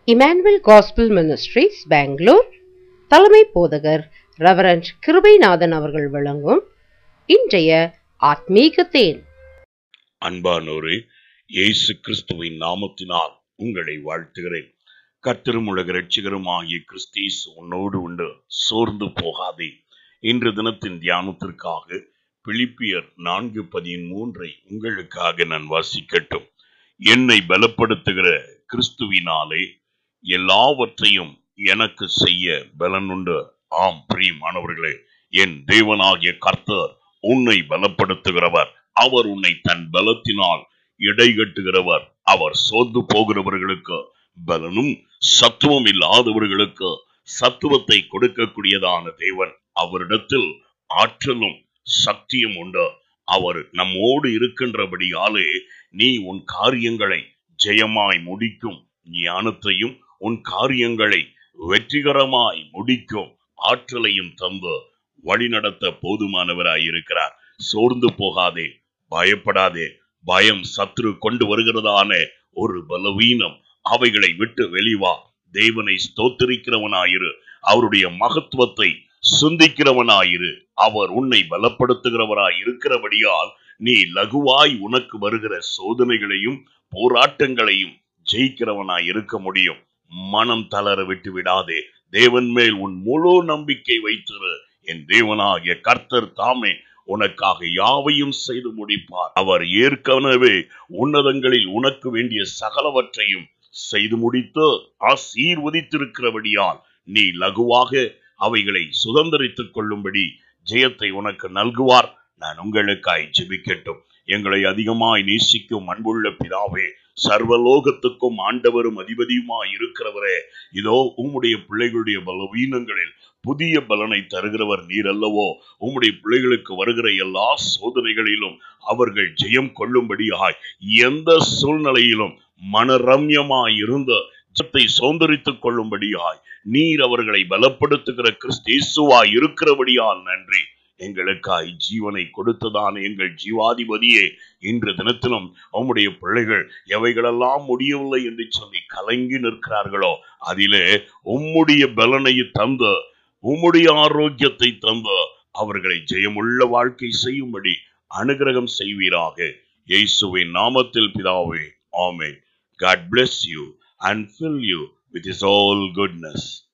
Emmanuel gospel ministries Bangalore தலைமை போதகர் reverend Kirubanathan அவர்கள் வழங்கும் இன்றைய ஆத்மீக தேன் அன்பானோரே இயேசு கிறிஸ்துவின் நாமத்தினால் உங்களை வாழ்த்துகிறேன் கர்த்தரும் உலக ரட்சிகரும் ஆகிய கிறிஸ்தீஸ் உன்னோடு உண்டு சோர்ந்து போகாதே இன்று தினத்தின் தியானத்திற்காக பிலிப்பியர் நான்கு பதிமூன்றை உங்களுக்காக நான் வாசிக்கட்டும் என்னை பலப்படுத்துகிற கிறிஸ்துவினாலே எல்லாவற்றையும் எனக்கு செய்ய பலனுண்டு ஆம் பிரியமானவர்களே என் தேவனாகிய கர்த்தர் உன்னை பலப்படுத்துகிறவர் அவர் உன்னை தன் பலத்தினால் இடைகட்டுகிறவர் அவர் சோர்ந்து போகிறவர்களுக்கு பலனும் சத்துவம் இல்லாதவர்களுக்கு சத்துவத்தை கொடுக்கக்கூடியதான தேவன் அவரிடத்தில் ஆற்றலும் சக்தியும் உண்டு அவர் நம்மோடு இருக்கின்றபடியாலே நீ உன் காரியங்களை ஜெயமாய் முடிக்கும் ஞானத்தையும் உன் காரியங்களை வெற்றிகரமாய் முடிக்கும் ஆற்றலையும் தந்து வழிநடத்த போதுமானவராய் இருக்கிறார் சோர்ந்து போகாதே பயப்படாதே பயம் சத்ரு கொண்டு வருகிறதான ஒரு பலவீனம் அவைகளை விட்டு வெளிவா தேவனை ஸ்தோத்திரிக்கிறவனாயிரு அவருடைய மகத்துவத்தை சிந்திக்கிறவனாயிரு அவர் உன்னை பலப்படுத்துகிறவராய் இருக்கிறபடியால் நீ லகுவாய் உனக்கு வருகிற சோதனைகளையும் போராட்டங்களையும் ஜெயிக்கிறவனாய் இருக்க முடியும் மனம் தளர விட்டு விடாதே தேவன் மேல் உன் முழு நம்பிக்கை வைத்திரு என் தேவனாகிய கர்த்தர் தாமே உனக்காக யாவையும் செய்து முடிப்பார் அவர் ஏற்கனவே உன்னதங்களில் உனக்கு வேண்டிய சகலவற்றையும் செய்து முடித்து ஆசீர்வதித்திருக்கிறபடியால் நீ லகுவாக அவைகளை சுதந்திரித்துக் கொள்ளும்படி ஜெயத்தை உனக்கு நல்குவார் நான் உங்களுக்காய் ஜெபிக்கட்டும் எங்களை அதிகமாய் நேசிக்கும் அன்புள்ள பிதாவே சர்வலோகத்துக்கும் ஆண்டவரும் அதிபதியுமாய் இருக்கிறவரே இதோ உம்முடைய பிள்ளைகளுடைய பலவீனங்களில் புதிய பலனை தருகிறவர் நீர் அல்லவோ உம்முடைய பிள்ளைகளுக்கு வருகிற எல்லா சோதனைகளிலும் அவர்கள் ஜெயம் கொள்ளும்படியாய் எந்த சூழ்நிலையிலும் மனரம்யமாய் இருந்த ஜெயத்தை சோந்தரித்துக் கொள்ளும்படியாய் நீர் அவர்களை பலப்படுத்துகிற கிறிஸ்தேசுவாய் இருக்கிறபடியால் நன்றி எங்களுக்காய் ஜீவனை கொடுத்ததான எங்கள் ஜீவாதிபதியே இன்று தினத்திலும் அவனுடைய பிள்ளைகள் எவைகளெல்லாம் முடியவில்லை என்று சொல்லி கலங்கி நிற்கிறார்களோ அதிலே உம்முடைய பலனை தந்த உம்முடைய ஆரோக்கியத்தை தந்த அவர்களை ஜெயமுள்ள வாழ்க்கை செய்யும்படி அனுகிரகம் செய்வீராக இயேசுவின் நாமத்தில் பிதாவே ஆமே God bless you and fill you with his all goodness.